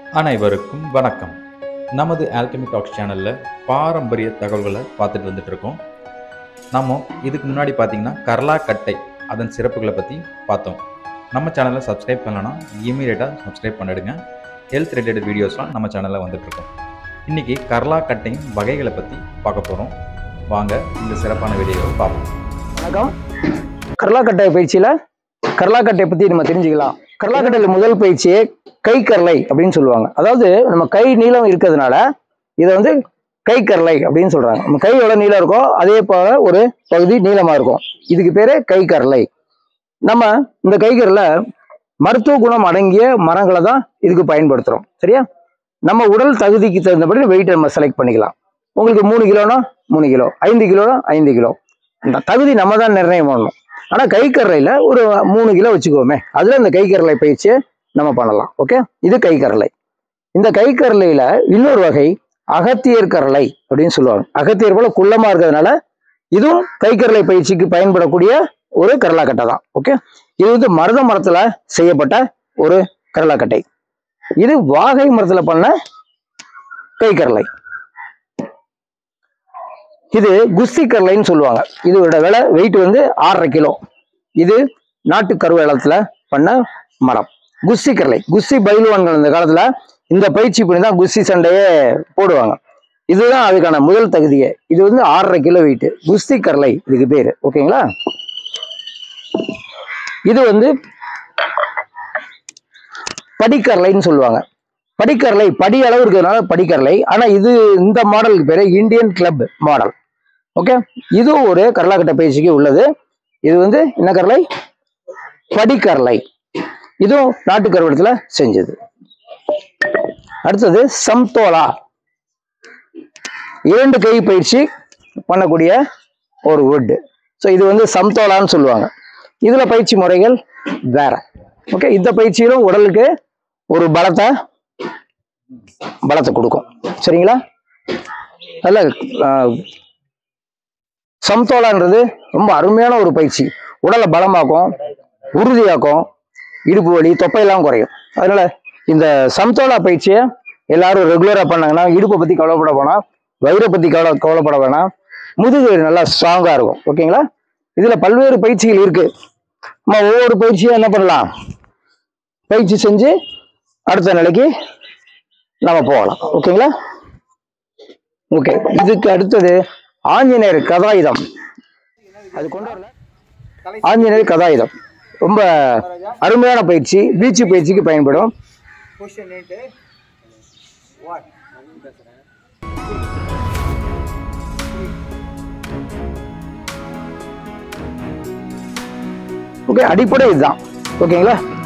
அனைவருக்கும் வணக்கம் நமது ஆல்கமி டாக்ஸ் சேனலில் பாரம்பரிய தகவல்களை பார்த்துட்டு வந்துட்டு இருக்கோம் நம்ம இதுக்கு முன்னாடி பார்த்தீங்கன்னா கர்லாக்கட்டை அதன் சிறப்புகளை பற்றி பார்த்தோம் நம்ம சேனலை சப்ஸ்கிரைப் பண்ணலன்னா இமீடியட்டாக சப்ஸ்கிரைப் பண்ணிடுங்க ஹெல்த் ரிலேட்டட் வீடியோஸ்லாம் நம்ம சேனலில் வந்துட்டுருக்கோம் இன்றைக்கி கர்லாக்கட்டையின் வகைகளை பற்றி பார்க்க போகிறோம் வாங்க இந்த சிறப்பான வீடியோவை பார்ப்போம் வணக்கம் கர்லாக்கட்டை பயிற்சியில் கர்லாக்கட்டை பற்றி நம்ம தெரிஞ்சுக்கலாம் கர்லாக்கட்டையில் முதல் பயிற்சியே கை கரலை அப்படின்னு சொல்லுவாங்க அதாவது நம்ம கை நீளம் இருக்கிறதுனால இதை வந்து கை கரலை அப்படின்னு சொல்கிறாங்க நம்ம கை எவ்வளோ நீளம் இருக்கோ அதே போல் ஒரு பகுதி நீளமாக இருக்கும் இதுக்கு பேர் கை கரலை நம்ம இந்த கைகரில் மருத்துவ குணம் அடங்கிய மரங்களை தான் இதுக்கு பயன்படுத்துகிறோம் சரியா நம்ம உடல் தகுதிக்கு தகுந்தபடி வெயிட்டை நம்ம செலக்ட் பண்ணிக்கலாம் உங்களுக்கு மூணு கிலோனா மூணு கிலோ ஐந்து கிலோனா ஐந்து கிலோ அந்த தகுதி நம்ம தான் நிர்ணயம் பண்ணணும் ஆனால் கைக்கரலையில் ஒரு மூணு கிலோ வச்சுக்கோமே அதில் இந்த கைக்கரலை பயிற்சியை நம்ம பண்ணலாம் ஓகே இது கைக்கரலை இந்த கைக்கரலையில் இன்னொரு வகை அகத்தியர் கரலை அப்படின்னு சொல்லுவாங்க அகத்தியர் போல குள்ளமாக இருக்கிறதுனால இதுவும் கைக்கரலை பயிற்சிக்கு பயன்படக்கூடிய ஒரு கரலாக்கட்டை தான் ஓகே இது வந்து மருத மரத்தில் செய்யப்பட்ட ஒரு கரலாக்கட்டை இது வாகை மரத்தில் பண்ண கைக்கரலை இது குஸ்தி கரலைன்னு சொல்லுவாங்க இதோட விலை வெயிட் வந்து ஆறரை கிலோ இது நாட்டு கருவேலத்தில் பண்ண மரம் குஸ்தி கரலை குஸ்தி பயிலுவான்கள் இந்த காலத்தில் இந்த பயிற்சி பண்ணி தான் குஸ்தி சண்டையே போடுவாங்க இதுதான் அதுக்கான முதல் தகுதியே இது வந்து ஆறரை கிலோ வெயிட் குஸ்தி கரலை இதுக்கு பேர் ஓகேங்களா இது வந்து படிக்கரலைன்னு சொல்லுவாங்க படிக்கரலை படி அளவு இருக்கிறதுனால படிக்கரலை ஆனால் இது இந்த மாடலுக்கு பேர் இந்தியன் கிளப் மாடல் ஓகே இது ஒரு கரலாக்கட்டை பயிற்சிக்கு உள்ளது இது வந்து என்ன கரலை படிக்கரலை இதுவும் நாட்டு கருவடத்தில் செஞ்சது அடுத்தது சம்தோலா இரண்டு கை பயிற்சி பண்ணக்கூடிய ஒரு wood ஸோ இது வந்து சம்தோலான்னு சொல்லுவாங்க இதுல பயிற்சி முறைகள் வேற ஓகே இந்த பயிற்சியிலும் உடலுக்கு ஒரு பலத்தை பலத்தை கொடுக்கும் சரிங்களா அதில் சம்தோலான்றது ரொம்ப அருமையான ஒரு பயிற்சி உடலை பலமாக்கும் உறுதியாக்கும் இடுப்பு வலி தொப்பையெல்லாம் குறையும் அதனால இந்த சம்தோலா பயிற்சியை எல்லாரும் ரெகுலராக பண்ணாங்கன்னா இடுப்பை பற்றி கவலைப்பட வேணாம் வயிறை பற்றி கவலை கவலைப்பட வேணாம் முதுகு நல்லா ஸ்ட்ராங்காக இருக்கும் ஓகேங்களா இதில் பல்வேறு பயிற்சிகள் இருக்கு நம்ம ஒவ்வொரு பயிற்சியும் என்ன பண்ணலாம் பயிற்சி செஞ்சு அடுத்த நிலைக்கு நம்ம போகலாம் ஓகேங்களா ஓகே இதுக்கு அடுத்தது ஆஞ்சநேயர் கதாயுதம் அது கொண்டு வரல ஆஞ்சநேயர் கதாயுதம் ரொம்ப அருமையான பயிற்சி பீச்சு பயிற்சிக்கு பயன்படும் Question eight, eh? What? Okay அடிப்படை இதுதான் ஓகேங்களா